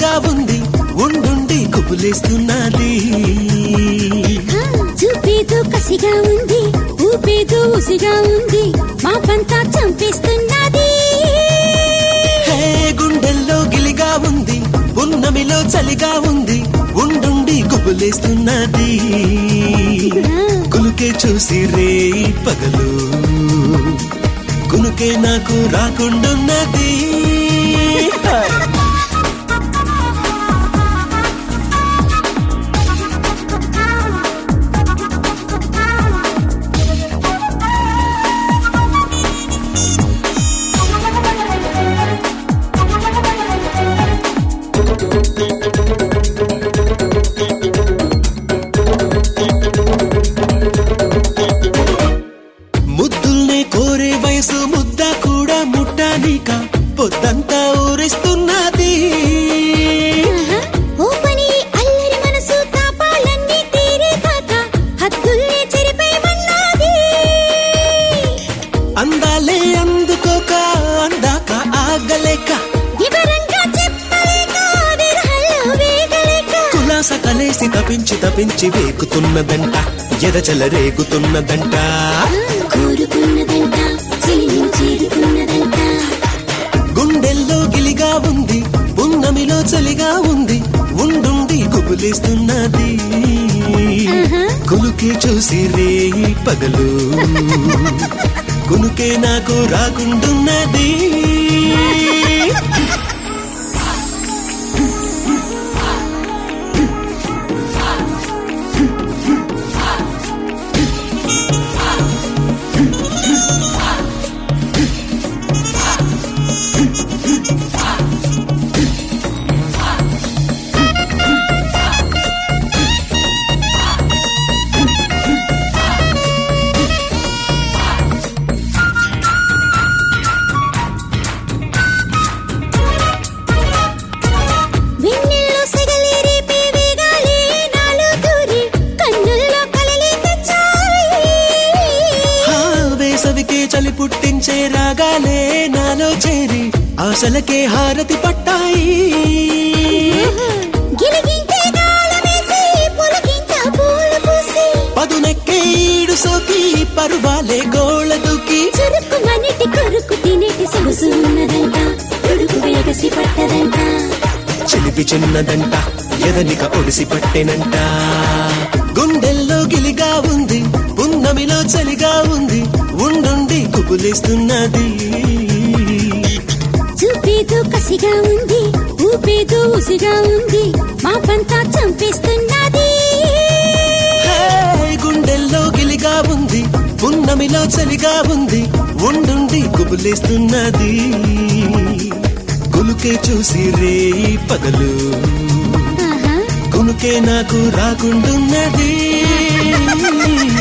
చలిగా ఉంది ఉండుండి కుబులేస్తున్నది ఆ, చూపేదో కసిగా ఉంది ఊపేదో ఉసిగా ఉంది మా పంతా చంపేస్తున్నది హే గుండెల్లో గిలిగా ఉంది ఉన్నమిలో చలిగా ఉంది ఉండుండి కుబులేస్తున్నది కులుకే చూసి రే పగలు కునుకే నాకు రాకుండున్నది ముద్దుల్నే కోరే వయసు ముద్ద కూడా ముట్టానిక పొద్దంతా ఊరిస్తున్నది ఆహా, ఓ పని అల్లరి మనసు తాపాలన్నీ తీరే కాక హద్దుల్ని చెరిపేయమన్నది అందాలే అందుకోక అందాక ఆగలేక వివరంగా చెప్పలేక విరహంలో వేగలేక కులాస కలేసి తపించి తపించి వేకుతున్నదంట ఎదచల రేగుతున్నదంట కోరుకున్నదంట చెలిని చేరుకున్నదంట గుండెల్లో గిలిగా ఉంది ఉన్నమిలో చలిగా ఉంది ఉండుండి గుబులేస్తున్నది ఆహా. కులుకే చూసి రే పగలు కునుకే నాకు రాకుండున్నది వెన్నెల్లో సెగలి రేపే వేగాలే నాలో దూరి కన్నుల్లో కలలే తెచ్చాయి హా, వేసవికే చలి పుట్టించే రాగాలే నాలో చేరి ఆశలకే హారతి పట్టాయి గిలిగింతే గాలమేసి పులకింత పూలు పూసి పదునెక్కే ఈడు సోకి పరువాలే గోళ దూకి చురుకు మనిటి కొరుకు తినేటి సొగసు ఉన్నదంట ఉడుకు వేగసి పట్టదంట చిలిపి చిన్నదంట ఎదనిక ఒడిసి పట్టెనంట గుండెల్లో గిలిగా ఉంది పున్నమిలో చలిగా ఉంది ఉండుండి కుబులేస్తున్నది చూపేదో కసిగా ఉంది ఊపేదో ఉసిగా ఉంది మా పంతా చంపేస్తున్నది హే, గుండెల్లో గిలిగా ఉంది పున్నమిలో చలిగా ఉంది ఉండుండి కుబులేస్తున్నది కులుకే చూసి రే పగలు ఆహా కునుకే నాకు రాకుండున్నది